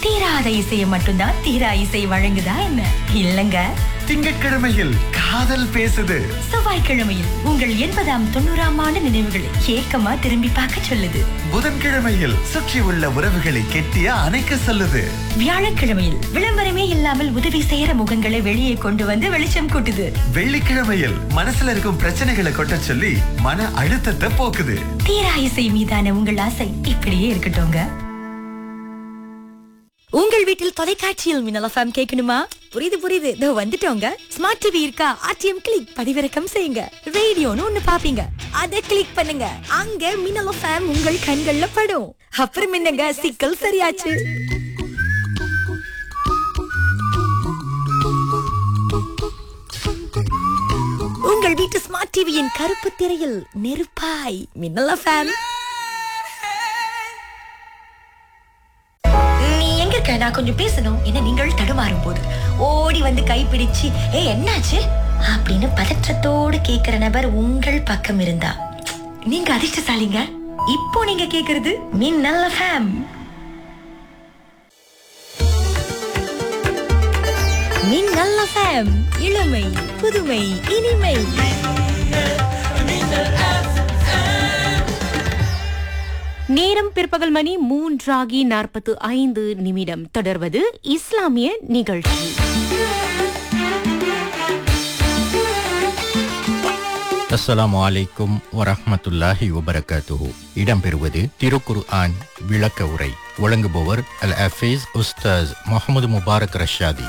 தீராத இசையை மட்டும்தான் தீரா இசை வழங்குதா என்ன இல்லங்க திங்கட்கிழமையில் காதல் பேசுது செவ்வாய்க்கிழமையில் உங்கள் எண்பதாம் தொண்ணூறாம் ஆண்டு நினைவுகளை ஏக்கமா திரும்பி பார்க்க சொல்லுது புதன்கிழமையில் சுற்றி உள்ள உறவுகளை கெட்டிய அணைக்க சொல்லுது வியாழக்கிழமையில் விளம்பரமே இல்லாமல் உதவி செய்யற முகங்களை வெளியே கொண்டு வந்து வெளிச்சம் கூட்டுது வெள்ளிக்கிழமையில் மனசுல இருக்கும் பிரச்சனைகளை கொட்ட சொல்லி மன அழுத்தத்தை போக்குது தீரா இசை மீதான உங்கள் ஆசை இப்படியே இருக்கட்டும்ங்க உங்கள் வீட்டில் தொலைக்காட்சியில் மின்னல் எஃப்எம் கேட்கணுமா புரியுது புரியுது இதோ வந்துட்டோங்க ஸ்மார்ட் டிவி இருக்கா ஆர்டிஎம் கிளிக் பதிவிறக்கம் செய்யுங்க ரேடியோன்னு ஒண்ணு பாப்பீங்க அதை கிளிக் பண்ணுங்க அங்க மின்னல் எஃப்எம் உங்கள் கண்கள்ல படும் அப்புறம் என்னங்க சிக்கல் சரியாச்சு உங்கள் வீட்டு ஸ்மார்ட் டிவியின் கருப்பு திரையில் நெருப்பாய் மின்னல் எஃப்எம் நீ எங்க இருக்க நான் கொஞ்சம் பேசணும் என்ன நீங்கள் தடுமாறும் போது ஓடி வந்து கைப்பிடிச்சு ஏ என்னாச்சு அப்படின்னு பதற்றத்தோடு கேக்குற நபர் உங்கள் பக்கம் இருந்தா நீங்க அதிர்ஷ்டசாலிங்க இப்போ நீங்க கேக்குறது மின்னல் ஃபேம் மின்னல் ஃபேம் இளமை புதுமை இனிமை நேரம் பிற்பகல் மணி மூன்றாகி நாற்பத்து ஐந்து நிமிடம் தொடர்வது இஸ்லாமிய நிகழ்ச்சி அஸ்ஸலாமு அலைக்கும் வரஹ்மத்துல்லாஹி வபரகாத்துஹு இடம்பெறுவது திருக்குர் ஆன் விளக்க உரை வழங்குபவர் அல் அஃபீஸ் உஸ்தாஸ் முகமது முபாரக் ரஷாதி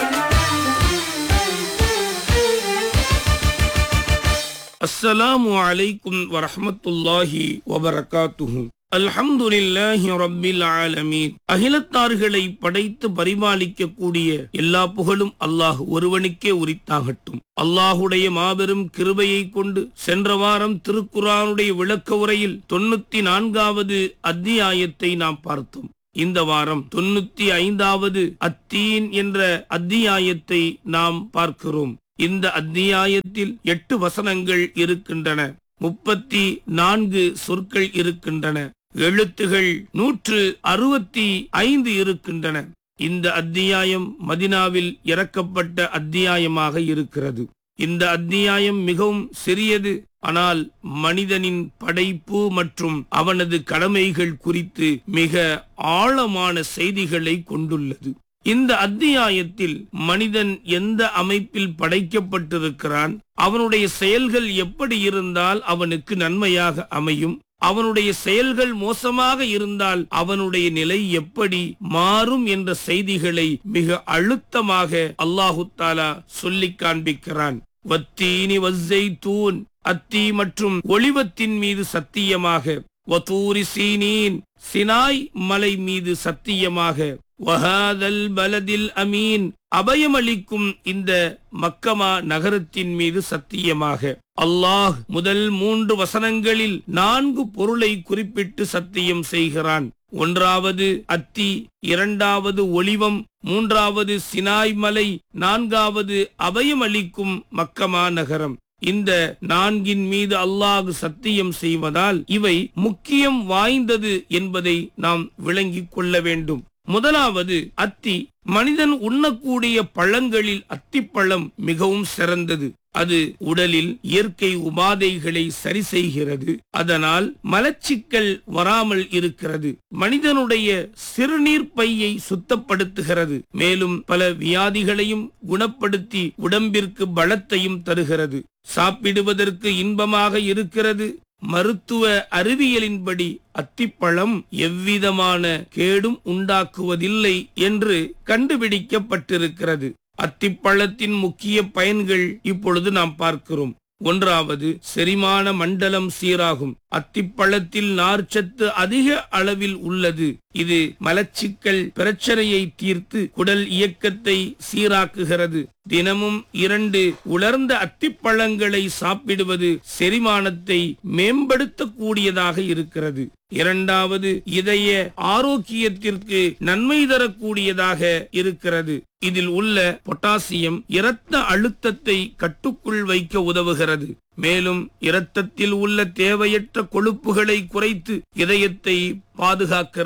السلام عليكم ورحمة الله وبركاته அல்ஹம்துலில்லாஹி ரப்பில் ஆலமீன் அகிலத்தார்களை படைத்து பரிபாலிக்க கூடிய எல்லா புகழும் அல்லாஹ் ஒருவனுக்கே உரித்தாகட்டும் அல்லாஹுடைய மாபெரும் கிருபையை கொண்டு சென்ற வாரம் திருக்குரானுடைய விளக்க உரையில் தொண்ணூத்தி நான்காவது அத்தியாயத்தை நாம் பார்த்தோம் இந்த வாரம் தொண்ணூத்தி ஐந்தாவது அத்தீன் என்ற அத்தியாயத்தை நாம் பார்க்கிறோம் இந்த அத்தியாயத்தில் எட்டு வசனங்கள் இருக்கின்றன முப்பத்தி நான்கு சொற்கள் இருக்கின்றன எழுத்துகள் நூற்று அறுபத்தி ஐந்து இருக்கின்றன இந்த அத்தியாயம் மதினாவில் இறக்கப்பட்ட அத்தியாயமாக இருக்கிறது இந்த அத்தியாயம் மிகவும் சிறியது ஆனால் மனிதனின் படைப்பு மற்றும் அவனது கடமைகள் குறித்து மிக ஆழமான செய்திகளை கொண்டுள்ளது இந்த அத்தியாயத்தில் மனிதன் எந்த அமைப்பில் படைக்கப்பட்டிருக்கிறான் அவனுடைய செயல்கள் எப்படி இருந்தால் அவனுக்கு நன்மையாக அமையும் அவனுடைய செயல்கள் மோசமாக இருந்தால் அவனுடைய நிலை எப்படி மாறும் என்ற செய்திகளை மிக அழுத்தமாக அல்லாஹு தாலா சொல்லி காண்பிக்கிறான் வத்தீனி வஸ்ஸை தூன் அத்தி மற்றும் ஒளிவத்தின் மீது சத்தியமாக வதூரி சீனீன் சினாய் மலை மீது சத்தியமாக வஹாதல் பலதில் அமீன் அபயமளிக்கும் இந்த மக்கமா நகரத்தின் மீது சத்தியமாக அல்லாஹ் முதல் மூன்று வசனங்களில் நான்கு பொருளை குறிப்பிட்டு சத்தியம் செய்கிறான் ஒன்றாவது அத்தி இரண்டாவது ஒளிவம் மூன்றாவது சினாய் மலை நான்காவது அபயமளிக்கும் மக்கமா நகரம் இந்த நான்கின் மீது அல்லாஹ் சத்தியம் செய்வதால் இவை முக்கியம் வாய்ந்தது என்பதை நாம் விளங்கிக் கொள்ள வேண்டும் முதலாவது அத்தி மனிதன் உண்ணக்கூடிய பழங்களில் அத்திப்பழம் மிகவும் சிறந்தது அது உடலில் இயற்கை உபாதைகளை சரி செய்கிறது அதனால் மலச்சிக்கல் வராமல் இருக்கிறது மனிதனுடைய சிறுநீர் பையை சுத்தப்படுத்துகிறது மேலும் பல வியாதிகளையும் குணப்படுத்தி உடம்பிற்கு பலத்தையும் தருகிறது சாப்பிடுவதற்கு இன்பமாக இருக்கிறது மருத்துவ அறிவியலின்படி அத்திப்பழம் எவ்விதமான கேடும் உண்டாக்குவதில்லை என்று கண்டுபிடிக்கப்பட்டிருக்கிறது அத்திப்பழத்தின் முக்கிய பயன்கள் இப்பொழுது நாம் பார்க்கிறோம் ஒன்றாவது செரிமான மண்டலம் சீராகும் அத்திப்பழத்தில் நார்ச்சத்து அதிக அளவில் உள்ளது இது மலச்சிக்கல் பிரச்சனையை தீர்த்து குடல் இயக்கத்தை சீராக்குகிறது தினமும் இரண்டு உலர்ந்த அத்திப்பழங்களை சாப்பிடுவது செரிமானத்தை மேம்படுத்தக்கூடியதாக இருக்கிறது இரண்டாவது இதய ஆரோக்கியத்திற்கு நன்மை தரக்கூடியதாக இருக்கிறது இதில் உள்ள பொட்டாசியம் இரத்த அழுத்தத்தை கட்டுக்குள் வைக்க உதவுகிறது மேலும் இரத்தத்தில் உள்ள தேவையற்ற கொழுப்புகளை குறைத்து இதயத்தை பாதுகாக்கிறது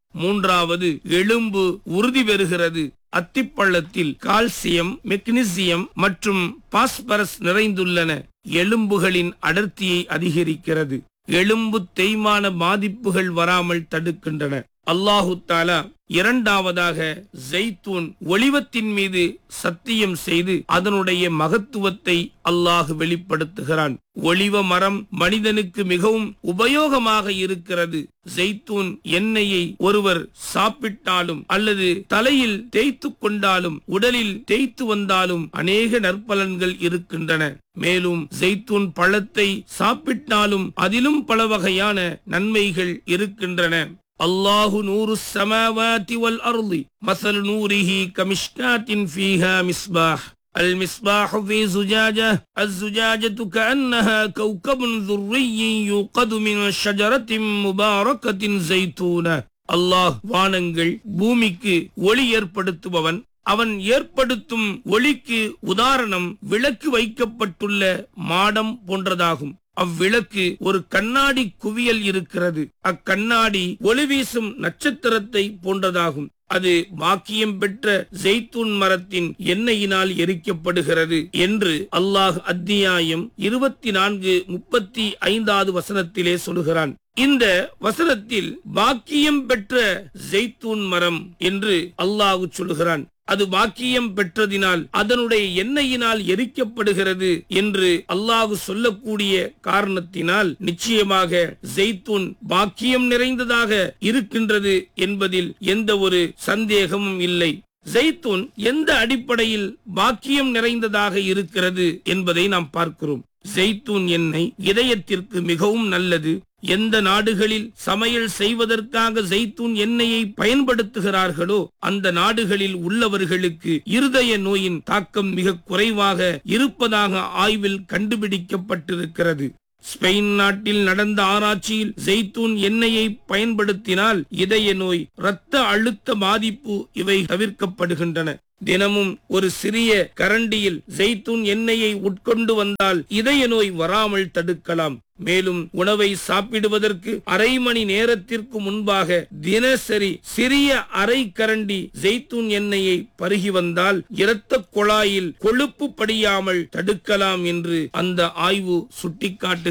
மூன்றாவது எலும்பு உறுதி பெறுகிறது அத்திப்பழத்தில் கால்சியம் மெக்னீசியம் மற்றும் பாஸ்பரஸ் நிறைந்துள்ளன எலும்புகளின் அடர்த்தியை அதிகரிக்கிறது எலும்பு தேய்மான பாதிப்புகள் வராமல் தடுக்கின்றன அல்லாஹு தாலா இரண்டாவதாக ஜெய்தூன் ஒளிவத்தின் மீது சத்தியம் செய்து அதனுடைய மகத்துவத்தை அல்லாஹ் வெளிப்படுத்துகிறான் ஒளிவ மரம் மனிதனுக்கு மிகவும் உபயோகமாக இருக்கிறது ஜெய்தூன் எண்ணெயை ஒருவர் சாப்பிட்டாலும் அல்லது தலையில் தேய்த்து கொண்டாலும் உடலில் தேய்த்து வந்தாலும் அநேக நற்பலன்கள் இருக்கின்றன மேலும் ஜெய்தூன் பழத்தை சாப்பிட்டாலும் அதிலும் பல வகையான நன்மைகள் இருக்கின்றன الله نور السماوات والأرض مثل نوره كمشكاة فيها مصباح المصباح في زجاجة الزجاجة كأنها كوكب ذري يوقد من شجرة مباركة زيتونة அல்லாஹ் வானங்கள் பூமிக்கு ஒளி ஏற்படுத்துபவன் அவன் ஏற்படுத்தும் ஒளிக்கு உதாரணம் விளக்கு வைக்கப்பட்டுள்ள மாடம் போன்றதாகும் அவ்விளக்கு ஒரு கண்ணாடி குவியல் இருக்கிறது அக்கண்ணாடி ஒளி வீசும் நட்சத்திரத்தை போன்றதாகும் அது பாக்கியம் பெற்ற ஜெய்தூன் மரத்தின் எண்ணெயினால் எரிக்கப்படுகிறது என்று அல்லாஹ் அத்தியாயம் இருபத்தி நான்கு முப்பத்தி ஐந்தாவது வசனத்திலே சொல்கிறான் இந்த வசனத்தில் பாக்கியம் பெற்ற ஜெய்தூன் மரம் என்று அல்லாஹ் சொல்கிறான் அது பாக்கியம் பெற்றதினால் அதனுடைய எண்ணெயினால் எரிக்கப்படுகிறது என்று அல்லாஹு சொல்லக்கூடிய காரணத்தினால் நிச்சயமாக ஜெய்தூன் பாக்கியம் நிறைந்ததாக இருக்கின்றது என்பதில் எந்த ஒரு சந்தேகமும் இல்லை ஜெய்தூன் எந்த அடிப்படையில் பாக்கியம் நிறைந்ததாக இருக்கிறது என்பதை நாம் பார்க்கிறோம் ஜெய்தூன் எண்ணெய் இதயத்திற்கு மிகவும் நல்லது எந்த நாடுகளில் சமையல் செய்வதற்காக ஜெய்தூன் எண்ணெயை பயன்படுத்துகிறார்களோ அந்த நாடுகளில் உள்ளவர்களுக்கு இருதய நோயின் தாக்கம் மிக குறைவாக இருப்பதாக ஆய்வில் கண்டுபிடிக்கப்பட்டிருக்கிறது ஸ்பெயின் நாட்டில் நடந்த ஆராய்ச்சியில் ஜெய்தூன் எண்ணெயை பயன்படுத்தினால் இதய நோய் இரத்த அழுத்த பாதிப்பு இவை தவிர்க்கப்படுகின்றன தினமும் ஒரு சிறிய கரண்டியில் ஜெய்தூன் எண்ணெயை உட்கொண்டு வந்தால் இதய நோய் வராமல் தடுக்கலாம் மேலும் உணவை சாப்பிடுவதற்கு அரை மணி நேரத்திற்கு முன்பாக தினசரி சிறிய அரை கரண்டி ஜெய்தூன் எண்ணெயை பருகி வந்தால் இரத்த குழாயில் கொழுப்பு படியாமல் தடுக்கலாம் என்று அந்த ஆய்வு சுட்டிக்காட்டு